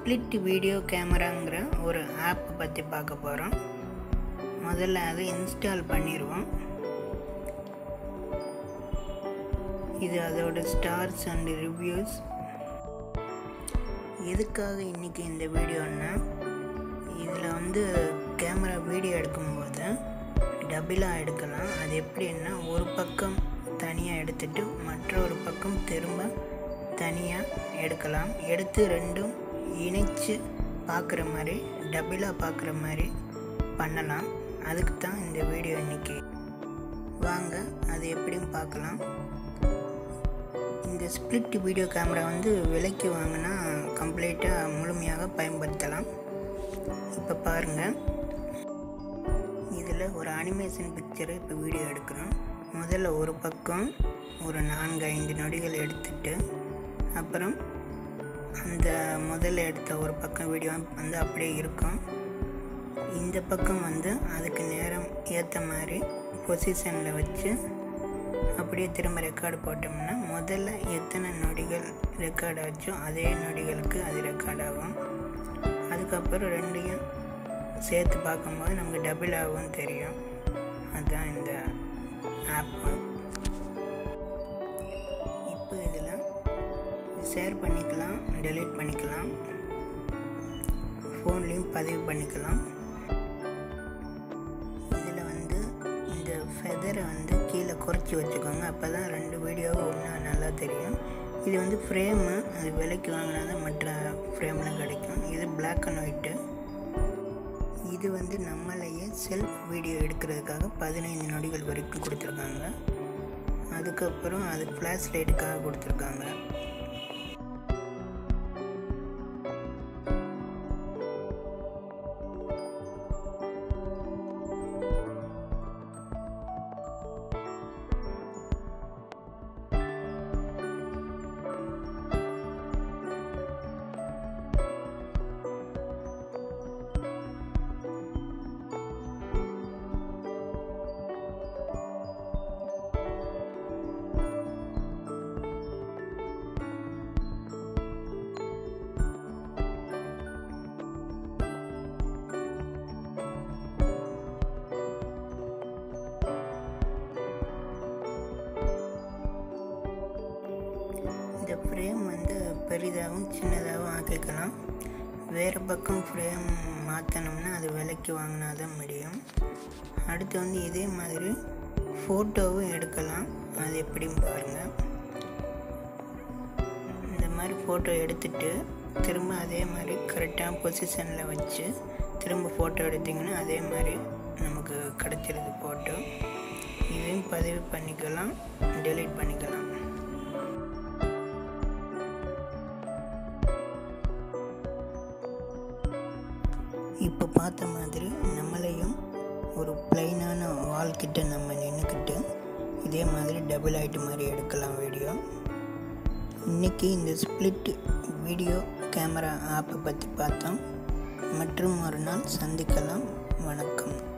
split video கேமராங்கிற ஒரு app பற்றி பார்க்க போகிறோம் முதல்ல அதை இன்ஸ்டால் பண்ணிடுவோம் இது அதோட ஸ்டார்ஸ் அண்ட் ரிவ்யூஸ் எதுக்காக இன்றைக்கி இந்த வீடியோன்னா இதில் வந்து கேமரா வீடியோ எடுக்கும்போது டபுளாக எடுக்கலாம் அது எப்படின்னா ஒரு பக்கம் தனியாக எடுத்துட்டு மற்றொரு பக்கம் திரும்ப தனியாக எடுக்கலாம் எடுத்து ரெண்டும் இணைச்சு பார்க்குற மாதிரி டபுளாக பார்க்குற மாதிரி பண்ணலாம் அதுக்கு தான் இந்த வீடியோ இன்றைக்கி வாங்க அது எப்படின்னு பார்க்கலாம் இந்த ஸ்ப்ளிட் வீடியோ கேமரா வந்து விலைக்கு வாங்கினா கம்ப்ளீட்டாக முழுமையாக பயன்படுத்தலாம் இப்போ பாருங்கள் இதில் ஒரு அனிமேஷன் பிக்சரை இப்போ வீடியோ எடுக்கிறோம் முதல்ல ஒரு பக்கம் ஒரு நான்கு ஐந்து நொடிகள் எடுத்துட்டு அப்புறம் அந்த முதல்ல எடுத்த ஒரு பக்கம் வீடியோ வந்து அப்படியே இருக்கும் இந்த பக்கம் வந்து அதுக்கு நேரம் ஏற்ற மாதிரி பொசிஷனில் வச்சு அப்படியே திரும்ப ரெக்கார்டு போட்டோம்னா முதல்ல எத்தனை நொடிகள் ரெக்கார்ட் ஆச்சோ அதே நொடிகளுக்கு அது ரெக்கார்ட் ஆகும் அதுக்கப்புறம் ரெண்டையும் சேர்த்து பார்க்கும்போது நமக்கு டபுள் ஆகும் தெரியும் அதுதான் இந்த ஆப்பு இப்போ இதில் ஷேர் பண்ணிக்கலாம் டெலீட் பண்ணிக்கலாம் ஃபோன்லேயும் பதிவு பண்ணிக்கலாம் இதில் வந்து இந்த ஃபெதரை வந்து கீழே குறைச்சி வச்சுக்கோங்க அப்போ தான் ரெண்டு வீடியோவும் ஒன்றா நல்லா தெரியும் இது வந்து ஃப்ரேமு அது விலைக்கு வாங்கினா தான் மற்ற ஃப்ரேம்லாம் கிடைக்கும் இது பிளாக் அண்ட் ஒயிட்டு இது வந்து நம்மளையே செல்ஃப் வீடியோ எடுக்கிறதுக்காக பதினைந்து நொடிகள் வரைக்கும் கொடுத்துருக்காங்க அதுக்கப்புறம் அது ஃப்ளாஷ் லைட்டுக்காக கொடுத்துருக்காங்க இந்த ஃப்ரேம் வந்து பெரிதாகவும் சின்னதாகவும் ஆக்கிக்கலாம் வேறு பக்கம் ஃப்ரேம் மாற்றணும்னா அது விலைக்கு வாங்கினா தான் முடியும் அடுத்து வந்து இதே மாதிரி ஃபோட்டோவும் எடுக்கலாம் அது எப்படின்னு பாருங்கள் இந்த மாதிரி ஃபோட்டோ எடுத்துட்டு திரும்ப அதே மாதிரி கரெக்டாக பொசிஷனில் வச்சு திரும்ப ஃபோட்டோ எடுத்திங்கன்னா அதே மாதிரி நமக்கு கிடச்சிருது ஃபோட்டோ இதையும் பதிவு பண்ணிக்கலாம் டெலீட் பண்ணிக்கலாம் இப்போ பார்த்த மாதிரி நம்மளையும் ஒரு பிளைனான வால் கிட்ட நம்ம நின்றுக்கிட்டு இதே மாதிரி டபுள் ஆகிட்டு மாதிரி எடுக்கலாம் வீடியோ இன்றைக்கி இந்த ஸ்ப்ளிட் வீடியோ கேமரா ஆப்பை பற்றி பார்த்தோம் மற்றும் ஒரு நாள் சந்திக்கலாம் வணக்கம்